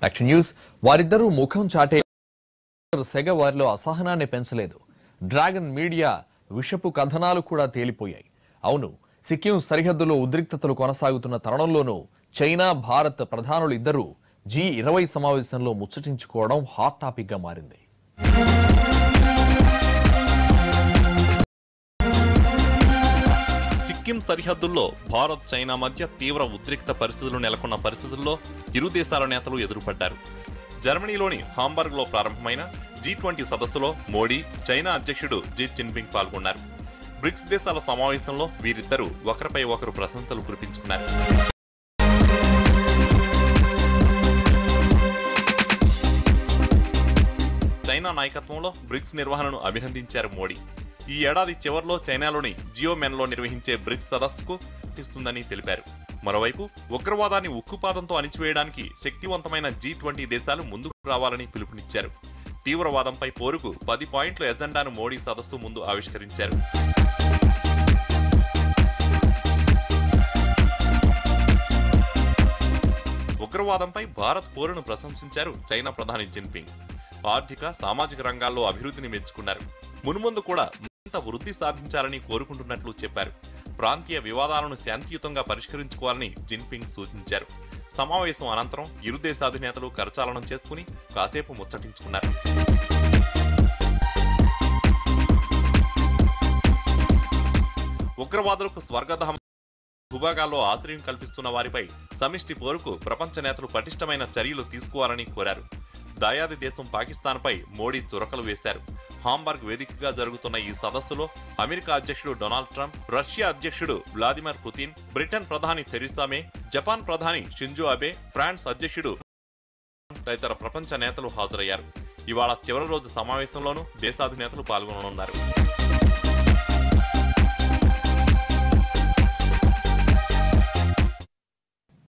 action news వారిద్దరూ ముఖం చాటే సెగ వారిలో అసహనాన్ని పెంచలేదు డ్రాగన్ మీడియా విషపు కథనాలు కూడా తేలిపోయాయి అవును సిక్కిం సరిహద్దులో ఉద్రిక్తతలు కొనసాగుతున్న తరుణంలోనూ చైనా భారత్ ప్రధానులు ఇద్దరూ జీ ఇరవై సమావేశంలో ముచ్చటించుకోవడం హాట్ టాపిక్ గా మారింది సిక్కిం సరిహద్దుల్లో భారత్ చైనా మధ్య తీవ్ర ఉద్రిక్త పరిస్థితులు నెలకొన్న పరిస్థితుల్లో ఇరు దేశాల నేతలు ఎదురుపడ్డారు జర్మనీలోని హాంబర్గ్ లో ప్రారంభమైన జీ ట్వంటీ సదస్సులో మోడీ చైనా అధ్యక్షుడు జీ జిన్పింగ్ పాల్గొన్నారు బ్రిక్స్ దేశాల సమావేశంలో వీరిద్దరూ ఒకరిపై ఒకరు ప్రశంసలు కురిపించుకున్నారు చైనా నాయకత్వంలో బ్రిక్స్ నిర్వహణను అభినందించారు మోడీ ఈ ఏడాది చివర్లో చైనాలోని జియోమెన్లో నిర్వహించే బ్రిక్స్ సదస్సుకు ఇస్తుందని తెలిపారు మరోవైపు ఉగ్రవాదాన్ని ఉక్కుపాదంతో అణిచివేయడానికి శక్తివంతమైన జీ ట్వంటీ దేశాలు ముందుకు రావాలని పిలుపునిచ్చారు తీవ్రవాదంపై పోరుకు పది పాయింట్ల ఎజెండాను మోడీ సదస్సు ముందు ఆవిష్కరించారు ఉగ్రవాదంపై భారత్ పోరును ప్రశంసించారు చైనా ప్రధాని జిన్పింగ్ ఆర్థిక సామాజిక రంగాల్లో అభివృద్ధిని మెచ్చుకున్నారు మున్ముందు కూడా మరింత వృద్ధి సాధించాలని కోరుకుంటున్నట్లు చెప్పారు ప్రాంతీయ వివాదాలను శాంతియుతంగా పరిష్కరించుకోవాలని జిన్పింగ్ సూచించారు సమావేశం అనంతరం ఇరు దేశాధినేతలు కరచాలనం చేసుకుని కాసేపు ముచ్చటించుకున్నారు ఉగ్రవాదులకు స్వర్గధామ భూభాగాల్లో ఆశ్రయం కల్పిస్తున్న వారిపై సమిష్టి పోరుకు ప్రపంచ నేతలు పటిష్టమైన చర్యలు తీసుకోవాలని కోరారు దాయాది దేశం పాకిస్తాన్పై మోడీ చురకలు వేశారు హాంబర్గ్ వేదికగా జరుగుతున్న ఈ సదస్సులో అమెరికా అధ్యక్షుడు డొనాల్డ్ ట్రంప్ రష్యా అధ్యక్షుడు వ్లాదిమిర్ పుతిన్ బ్రిటన్ ప్రధాని థెరిసా మే జపాన్ ప్రధాని షింజో అబే ఫ్రాన్స్ అధ్యక్షుడు తదితర ప్రపంచ నేతలు హాజరయ్యారు ఇవాళ చివరి రోజు సమావేశంలోనూ దేశాధినేతలు పాల్గొననున్నారు